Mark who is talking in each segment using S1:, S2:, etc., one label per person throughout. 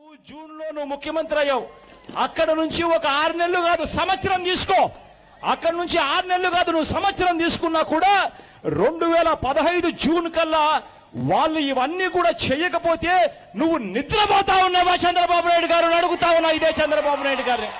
S1: June లో నువ్వు ముఖ్యమంత్రి అయ్యావు అక్కడ నుంచి ఒక ఆరు నెలలు కాదు సంవత్సరం తీసుకో అక్కడ నుంచి ఆరు నెలలు కాదు నువ్వు సంవత్సరం తీసుకున్నా కూడా రెండు వేల పదహైదు జూన్ కల్లా వాళ్ళు ఇవన్నీ కూడా చేయకపోతే నువ్వు నిద్రపోతా ఉన్నావా చంద్రబాబు నాయుడు గారు అని అడుగుతా ఉన్నా ఇదే చంద్రబాబు నాయుడు గారిని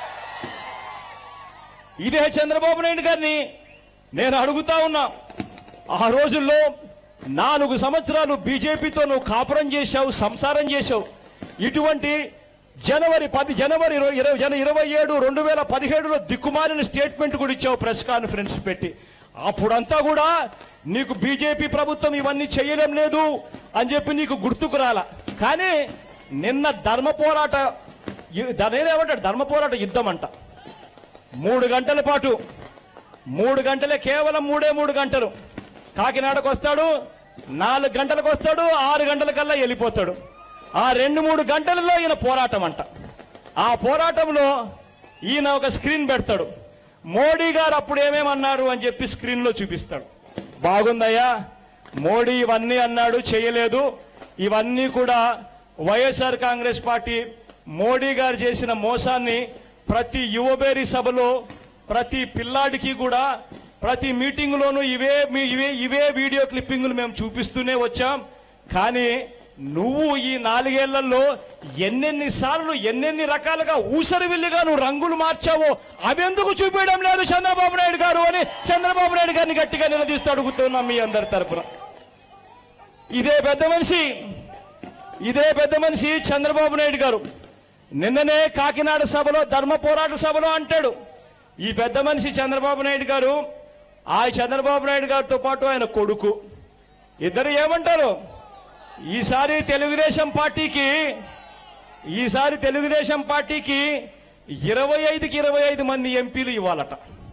S1: ఇదే చంద్రబాబు నాయుడు గారిని నేను అడుగుతా ఉన్నా ఆ రోజుల్లో నాలుగు సంవత్సరాలు బీజేపీతో నువ్వు కాపురం చేశావు సంసారం చేశావు ఇటువంటి జనవరి పది జనవరి ఇరవై ఇరవై జన ఇరవై ఏడు రెండు వేల పదిహేడులో దిక్కుమాలిన స్టేట్మెంట్ కూడా ఇచ్చావు ప్రెస్ కాన్ఫరెన్స్ పెట్టి అప్పుడంతా కూడా నీకు బీజేపీ ప్రభుత్వం ఇవన్నీ చేయలేం లేదు అని చెప్పి నీకు గుర్తుకు రాల కానీ నిన్న ధర్మ పోరాట నేనేమంటాడు ధర్మ పోరాట యుద్ధం అంట మూడు గంటల పాటు మూడు గంటలే కేవలం మూడే మూడు గంటలు కాకినాడకు వస్తాడు నాలుగు గంటలకు వస్తాడు ఆరు గంటల కల్లా వెళ్ళిపోతాడు ఆ రెండు మూడు గంటలలో ఈయన పోరాటం అంట ఆ పోరాటంలో ఈయన ఒక స్క్రీన్ పెడతాడు మోడీ గారు అప్పుడు ఏమేమన్నారు అని చెప్పి స్క్రీన్ లో చూపిస్తాడు బాగుందయ్యా మోడీ ఇవన్నీ అన్నాడు చేయలేదు ఇవన్నీ కూడా వైఎస్ఆర్ కాంగ్రెస్ పార్టీ మోడీ గారు చేసిన మోసాన్ని ప్రతి యువబేరి సభలో ప్రతి పిల్లాడికి కూడా ప్రతి మీటింగ్ లోనూ ఇవే మీ- ఇవే ఇవే వీడియో క్లిప్పింగ్లు మేము చూపిస్తూనే వచ్చాం కానీ నువ్వు ఈ నాలుగేళ్లలో ఎన్నెన్ని సార్లు ఎన్నెన్ని రకాలుగా ఊసరివిల్లిగా నువ్వు రంగులు మార్చావో అవెందుకు చూపించడం లేదు చంద్రబాబు నాయుడు గారు అని చంద్రబాబు నాయుడు గారిని గట్టిగా నిలదీస్తూ అడుగుతున్నాం మీ అందరి తరపున ఇదే పెద్ద మనిషి ఇదే పెద్ద మనిషి చంద్రబాబు నాయుడు గారు నిన్ననే కాకినాడ సభలో ధర్మ పోరాట సభలో అంటాడు ఈ పెద్ద మనిషి చంద్రబాబు నాయుడు గారు ఆ చంద్రబాబు నాయుడు గారితో పాటు ఆయన కొడుకు ఇద్దరు ఏమంటారు ఈసారి తెలుగుదేశం పార్టీకి ఈసారి తెలుగుదేశం పార్టీకి ఇరవై ఐదుకి ఇరవై ఐదు మంది ఎంపీలు ఇవ్వాలట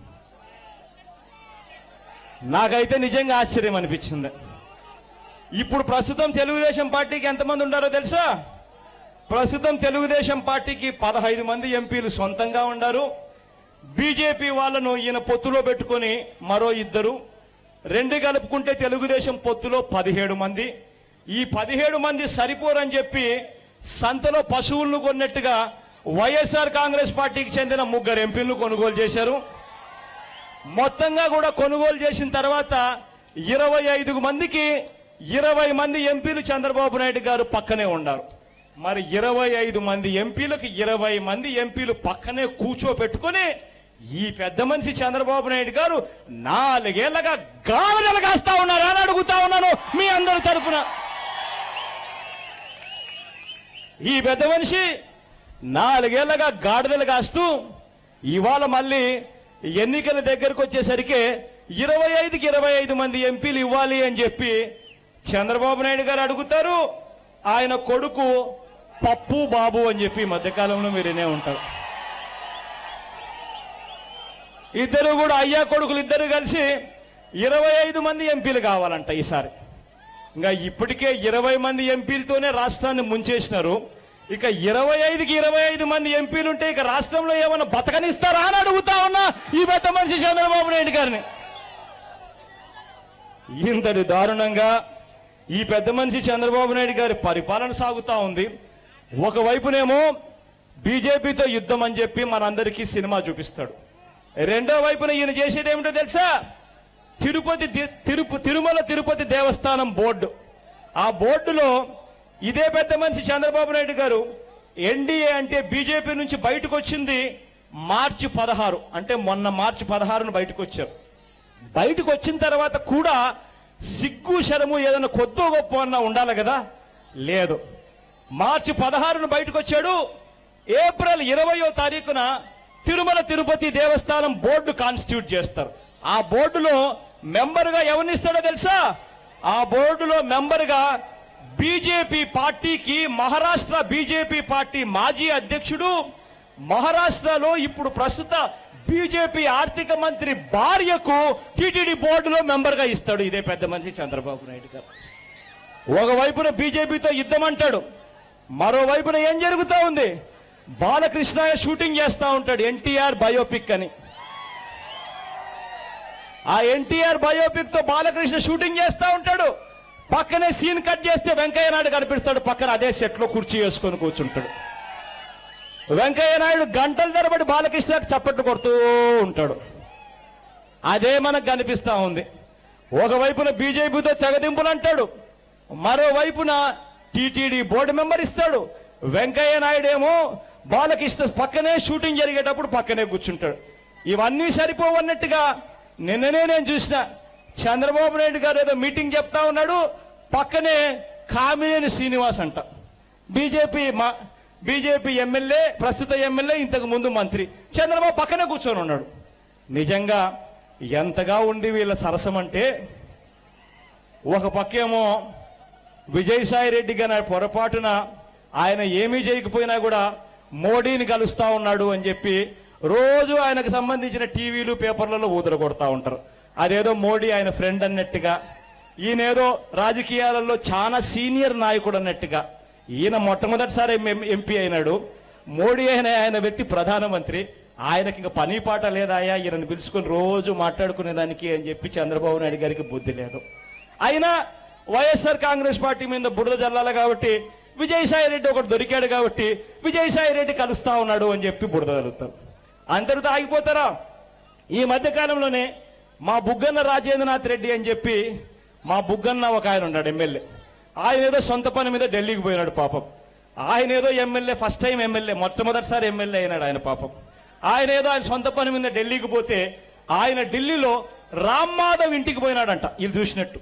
S1: నాకైతే నిజంగా ఆశ్చర్యం అనిపించింది ఇప్పుడు ప్రస్తుతం తెలుగుదేశం పార్టీకి ఎంతమంది ఉండారో తెలుసా ప్రస్తుతం తెలుగుదేశం పార్టీకి పదహైదు మంది ఎంపీలు సొంతంగా ఉండారు బీజేపీ వాళ్ళను ఈయన పొత్తులో పెట్టుకొని మరో ఇద్దరు రెండు కలుపుకుంటే తెలుగుదేశం పొత్తులో పదిహేడు మంది ఈ పదిహేడు మంది సరిపోరని చెప్పి సంతలో పశువులను కొన్నట్టుగా వైఎస్ఆర్ కాంగ్రెస్ పార్టీకి చెందిన ముగ్గురు ఎంపీలను కొనుగోలు చేశారు మొత్తంగా కూడా కొనుగోలు చేసిన తర్వాత ఇరవై ఐదు మందికి ఇరవై మంది ఎంపీలు చంద్రబాబు నాయుడు గారు పక్కనే ఉన్నారు మరి ఇరవై ఐదు మంది ఎంపీలకు ఇరవై మంది ఎంపీలు పక్కనే కూర్చోపెట్టుకుని ఈ పెద్ద మనిషి చంద్రబాబు నాయుడు గారు నాలుగేళ్లగా గావెనలు కాస్తా ఉన్నారు అని అడుగుతా ఉన్నాను మీ అందరి తరపున ఈ పెద్ద మనిషి నాలుగేళ్లగా గాడిదలు కాస్తూ ఇవాళ మళ్ళీ ఎన్నికల దగ్గరకు వచ్చేసరికి ఇరవై ఐదుకి ఇరవై ఐదు మంది ఎంపీలు ఇవ్వాలి అని చెప్పి చంద్రబాబు నాయుడు గారు అడుగుతారు ఆయన కొడుకు పప్పు బాబు అని చెప్పి ఈ మధ్యకాలంలో మీరు వినే ఉంటారు ఇద్దరు కూడా అయ్యా కొడుకులు ఇద్దరు కలిసి ఇరవై ఐదు మంది ఎంపీలు కావాలంట ఈసారి ఇంకా ఇప్పటికే ఇరవై మంది ఎంపీలతోనే రాష్ట్రాన్ని ముంచేసినారు ఇక ఇరవై ఐదుకి ఇరవై ఐదు మంది ఎంపీలు ఉంటే ఇక రాష్ట్రంలో ఏమైనా బతకనిస్తారా అని అడుగుతా ఉన్నా ఈ పెద్ద మనిషి చంద్రబాబు నాయుడు గారిని ఇంతటి దారుణంగా ఈ పెద్ద మనిషి చంద్రబాబు నాయుడు గారి పరిపాలన సాగుతా ఉంది ఒకవైపునేమో బీజేపీతో యుద్ధం అని చెప్పి మనందరికీ సినిమా చూపిస్తాడు రెండో వైపున ఈయన చేసేది ఏమిటో తెలుసా తిరుపతి తి- తిరుపు తిరుమల తిరుపతి దేవస్థానం బోర్డు ఆ బోర్డులో ఇదే పెద్ద మనిషి చంద్రబాబు నాయుడు గారు ఎన్డీఏ అంటే బీజేపీ నుంచి బయటకు వచ్చింది మార్చి పదహారు అంటే మొన్న మార్చి పదహారును బయటకు వచ్చారు బయటకు వచ్చిన తర్వాత కూడా సిగ్గు శరము ఏదైనా కొద్దో గొప్ప అన్నా ఉండాలి కదా లేదు మార్చి పదహారును బయటకు వచ్చాడు ఏప్రిల్ ఇరవయో తారీఖున తిరుమల తిరుపతి దేవస్థానం బోర్డు కాన్స్టిట్యూట్ చేస్తారు ఆ బోర్డులో మెంబర్గా ఎవరిని ఇస్తాడో తెలుసా ఆ బోర్డులో మెంబర్గా బీజేపీ పార్టీకి మహారాష్ట్ర బీజేపీ పార్టీ మాజీ అధ్యక్షుడు మహారాష్ట్రలో ఇప్పుడు ప్రస్తుత బీజేపీ ఆర్థిక మంత్రి భార్యకు టీటీడీ బోర్డులో మెంబర్గా ఇస్తాడు ఇదే పెద్ద మనిషి చంద్రబాబు నాయుడు గారు ఒకవైపున బీజేపీతో యుద్ధం అంటాడు మరోవైపున ఏం జరుగుతా ఉంది బాలకృష్ణయ్య షూటింగ్ చేస్తా ఉంటాడు ఎన్టీఆర్ బయోపిక్ అని ఆ ఎన్టీఆర్ బయోపిక్ తో బాలకృష్ణ షూటింగ్ చేస్తా ఉంటాడు పక్కనే సీన్ కట్ చేస్తే వెంకయ్య నాయుడు కనిపిస్తాడు పక్కన అదే సెట్ లో కుర్చీ వేసుకొని కూర్చుంటాడు వెంకయ్య నాయుడు గంటల తరబడి బాలకృష్ణకు చప్పట్లు కొడుతూ ఉంటాడు అదే మనకు కనిపిస్తా ఉంది ఒకవైపున బీజేపీతో తెగదింపులు అంటాడు మరోవైపున టీటీడీ బోర్డు మెంబర్ ఇస్తాడు వెంకయ్య నాయుడు ఏమో బాలకృష్ణ పక్కనే షూటింగ్ జరిగేటప్పుడు పక్కనే కూర్చుంటాడు ఇవన్నీ సరిపోవన్నట్టుగా నిన్ననే నేను చూసిన చంద్రబాబు నాయుడు గారు ఏదో మీటింగ్ చెప్తా ఉన్నాడు పక్కనే కామినేని శ్రీనివాస్ అంట బీజేపీ మా బీజేపీ ఎమ్మెల్యే ప్రస్తుత ఎమ్మెల్యే ఇంతకు ముందు మంత్రి చంద్రబాబు పక్కనే కూర్చొని ఉన్నాడు నిజంగా ఎంతగా ఉంది వీళ్ళ సరసం అంటే ఒక పక్కేమో విజయసాయి రెడ్డి గారి పొరపాటున ఆయన ఏమీ చేయకపోయినా కూడా మోడీని కలుస్తా ఉన్నాడు అని చెప్పి రోజు ఆయనకు సంబంధించిన టీవీలు పేపర్లలో ఊదర కొడతా ఉంటారు అదేదో మోడీ ఆయన ఫ్రెండ్ అన్నట్టుగా ఈయనేదో రాజకీయాలలో చాలా సీనియర్ నాయకుడు అన్నట్టుగా ఈయన మొట్టమొదటిసారి ఎం- ఎంపీ అయినాడు మోడీ అయిన ఆయన వ్యక్తి ప్రధానమంత్రి ఆయనకి ఇంకా పని పాట లేదాయా ఈయనను పిలుచుకొని రోజు మాట్లాడుకునేదానికి అని చెప్పి చంద్రబాబు నాయుడు గారికి బుద్ధి లేదు అయినా వైఎస్ఆర్ కాంగ్రెస్ పార్టీ మీద బురద జల్లాలి కాబట్టి విజయసాయి రెడ్డి ఒకటి దొరికాడు కాబట్టి విజయసాయి రెడ్డి కలుస్తా ఉన్నాడు అని చెప్పి బురద జల్లుతారు అందరితో ఆగిపోతారా ఈ మధ్య కాలంలోనే మా బుగ్గన్న రాజేంద్రనాథ్ రెడ్డి అని చెప్పి మా బుగ్గన్న ఒక ఆయన ఉన్నాడు ఎమ్మెల్యే ఆయన ఏదో సొంత పని మీద ఢిల్లీకి పోయినాడు పాపం ఆయన ఏదో ఎమ్మెల్యే ఫస్ట్ టైం ఎమ్మెల్యే మొట్టమొదటిసారి ఎమ్మెల్యే అయినాడు ఆయన పాపం ఆయన ఏదో ఆయన సొంత పని మీద ఢిల్లీకి పోతే ఆయన ఢిల్లీలో రామ్ మాధవ్ ఇంటికి పోయినాడంట వీళ్ళు చూసినట్టు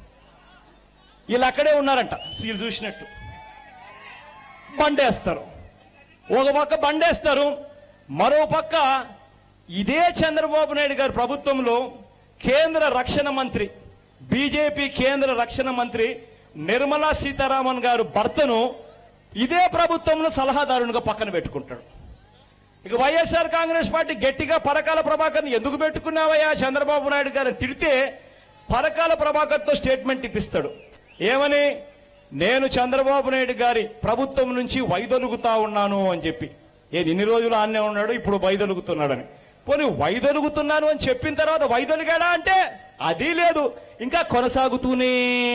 S1: వీళ్ళు అక్కడే ఉన్నారంట వీళ్ళు చూసినట్టు బండేస్తారు ఒక పక్క బండేస్తారు మరో పక్క ఇదే చంద్రబాబు నాయుడు గారి ప్రభుత్వంలో కేంద్ర రక్షణ మంత్రి బీజేపీ కేంద్ర రక్షణ మంత్రి నిర్మలా సీతారామన్ గారు భర్తను ఇదే ప్రభుత్వంలో సలహాదారునిగా పక్కన పెట్టుకుంటాడు ఇక వైఎస్ఆర్ కాంగ్రెస్ పార్టీ గట్టిగా పరకాల ప్రభాకర్ని ఎందుకు పెట్టుకున్నావయ్యా చంద్రబాబు నాయుడు గారిని తిడితే పరకాల ప్రభాకర్తో స్టేట్మెంట్ ఇప్పిస్తాడు ఏమని నేను చంద్రబాబు నాయుడు గారి ప్రభుత్వం నుంచి వైదొలుగుతా ఉన్నాను అని చెప్పి ఏది ఇన్ని రోజులు ఆన్నే ఉన్నాడు ఇప్పుడు వైదొలుగుతున్నాడని పోనీ వైదొలుగుతున్నాను అని చెప్పిన తర్వాత వైదొలిగాడా అంటే అది లేదు ఇంకా కొనసాగుతూనే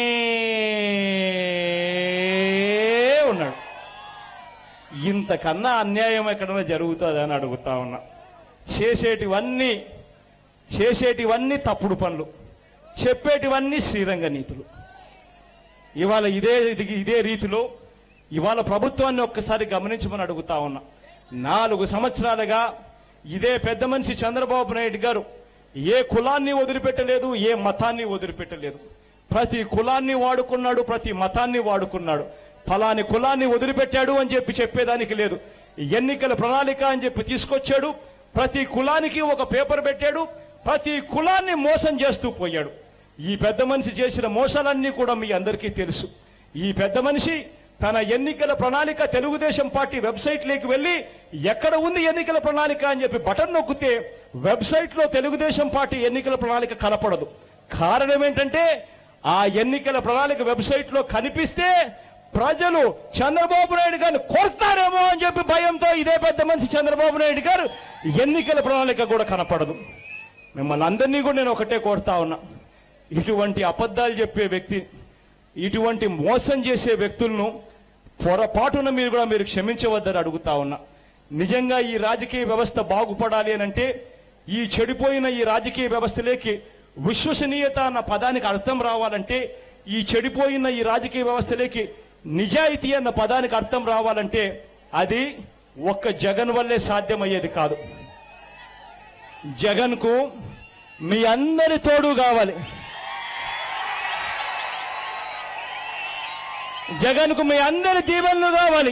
S1: ఉన్నాడు ఇంతకన్నా అన్యాయం ఎక్కడైనా జరుగుతుందని అడుగుతా ఉన్నా చేసేటివన్నీ చేసేటివన్నీ తప్పుడు పనులు చెప్పేటివన్నీ శ్రీరంగ నీతులు ఇవాళ ఇదే ఇది- ఇదే రీతిలో ఇవాళ ప్రభుత్వాన్ని ఒక్కసారి గమనించమని అడుగుతా ఉన్నా నాలుగు సంవత్సరాలుగా ఇదే పెద్ద మనిషి చంద్రబాబు నాయుడు గారు ఏ కులాన్ని వదిలిపెట్టలేదు ఏ మతాన్ని వదిలిపెట్టలేదు ప్రతి కులాన్ని వాడుకున్నాడు ప్రతి మతాన్ని వాడుకున్నాడు ఫలాని కులాన్ని వదిలిపెట్టాడు అని చెప్పి చెప్పేదానికి లేదు ఎన్నికల ప్రణాళిక అని చెప్పి తీసుకొచ్చాడు ప్రతి కులానికి ఒక పేపర్ పెట్టాడు ప్రతి కులాన్ని మోసం చేస్తూ పోయాడు ఈ పెద్ద మనిషి చేసిన మోసాలన్నీ కూడా మీ అందరికీ తెలుసు ఈ పెద్ద మనిషి తన ఎన్నికల ప్రణాళిక తెలుగుదేశం పార్టీ వెబ్సైట్ లోకి వెళ్ళి ఎక్కడ ఉంది ఎన్నికల ప్రణాళిక అని చెప్పి బటన్ నొక్కితే వెబ్సైట్ లో తెలుగుదేశం పార్టీ ఎన్నికల ప్రణాళిక కనపడదు కారణం ఏంటంటే ఆ ఎన్నికల ప్రణాళిక వెబ్సైట్ లో కనిపిస్తే ప్రజలు చంద్రబాబు నాయుడు గారిని కోరుతారేమో అని చెప్పి భయంతో ఇదే పెద్ద మనిషి చంద్రబాబు నాయుడు గారు ఎన్నికల ప్రణాళిక కూడా కనపడదు మిమ్మల్ని అందరినీ కూడా నేను ఒకటే కోరుతా ఉన్నా ఇటువంటి అబద్ధాలు చెప్పే వ్యక్తి ఇటువంటి మోసం చేసే వ్యక్తులను పొరపాటున మీరు కూడా మీరు క్షమించవద్దని అడుగుతా ఉన్నా నిజంగా ఈ రాజకీయ వ్యవస్థ బాగుపడాలి అని అంటే ఈ చెడిపోయిన ఈ రాజకీయ వ్యవస్థలోకి విశ్వసనీయత అన్న పదానికి అర్థం రావాలంటే ఈ చెడిపోయిన ఈ రాజకీయ వ్యవస్థలోకి నిజాయితీ అన్న పదానికి అర్థం రావాలంటే అది ఒక్క జగన్ వల్లే సాధ్యమయ్యేది కాదు జగన్ కు మీ అందరి తోడు కావాలి జగన్ కు మీ అందరి దీవెనలు కావాలి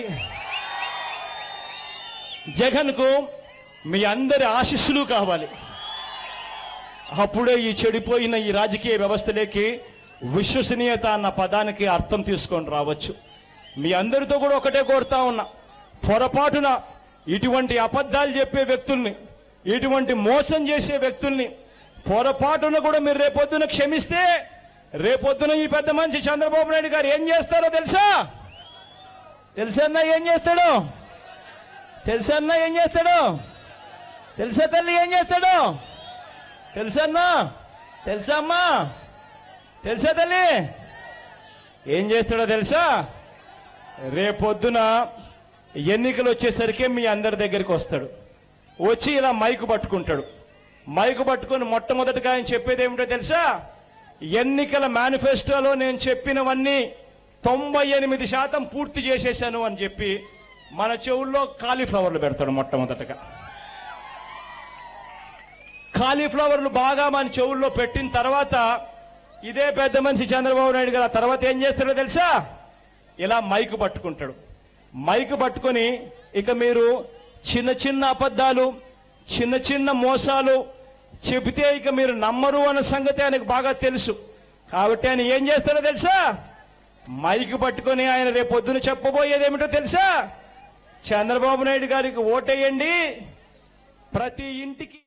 S1: జగన్ కు మీ అందరి ఆశీస్సులు కావాలి అప్పుడే ఈ చెడిపోయిన ఈ రాజకీయ వ్యవస్థలోకి విశ్వసనీయత అన్న పదానికి అర్థం తీసుకొని రావచ్చు మీ అందరితో కూడా ఒకటే కోరుతా ఉన్నా పొరపాటున ఇటువంటి అబద్ధాలు చెప్పే వ్యక్తుల్ని ఇటువంటి మోసం చేసే వ్యక్తుల్ని పొరపాటున కూడా మీరు రేపొద్దున క్షమిస్తే రేపొద్దున ఈ పెద్ద మనిషి చంద్రబాబు నాయుడు గారు ఏం చేస్తారో తెలుసా తెలుసన్నా ఏం చేస్తాడు తెలుసన్నా ఏం చేస్తాడు తెలుసా తల్లి ఏం చేస్తాడు తెలుసన్నా తెలుసా అమ్మా తెలుసా తల్లి ఏం చేస్తాడో తెలుసా రేపొద్దున ఎన్నికలు వచ్చేసరికి మీ అందరి దగ్గరికి వస్తాడు వచ్చి ఇలా మైకు పట్టుకుంటాడు మైకు పట్టుకొని మొట్టమొదటిగా ఆయన చెప్పేది ఏమిటో తెలుసా ఎన్నికల మేనిఫెస్టోలో నేను చెప్పినవన్నీ తొంభై ఎనిమిది శాతం పూర్తి చేసేశాను అని చెప్పి మన చెవుల్లో కాలీఫ్లవర్లు పెడతాడు మొట్టమొదటగా కాలీఫ్లవర్లు బాగా మన చెవుల్లో పెట్టిన తర్వాత ఇదే పెద్ద మనిషి చంద్రబాబు నాయుడు గారు ఆ తర్వాత ఏం చేస్తాడో తెలుసా ఇలా మైకు పట్టుకుంటాడు మైకు పట్టుకొని ఇక మీరు చిన్న చిన్న అబద్ధాలు చిన్న చిన్న మోసాలు చెబితే ఇక మీరు నమ్మరు అన్న సంగతి ఆయనకు బాగా తెలుసు కాబట్టి ఆయన ఏం చేస్తాడో తెలుసా మైకు పట్టుకొని ఆయన రేపు పొద్దున చెప్పబోయేది ఏమిటో తెలుసా చంద్రబాబు నాయుడు గారికి ఓటేయండి ప్రతి ఇంటికి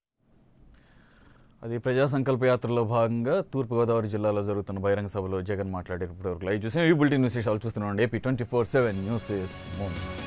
S2: అది ప్రజా సంకల్ప యాత్రలో భాగంగా తూర్పుగోదావరి జిల్లాలో జరుగుతున్న బహిరంగ సభలో జగన్ మాట్లాడేటప్పుడు లైవ్ చూసాం ఈ బులెటిన్ విశేషాలు చూస్తున్నాం AP twenty four seven news is moment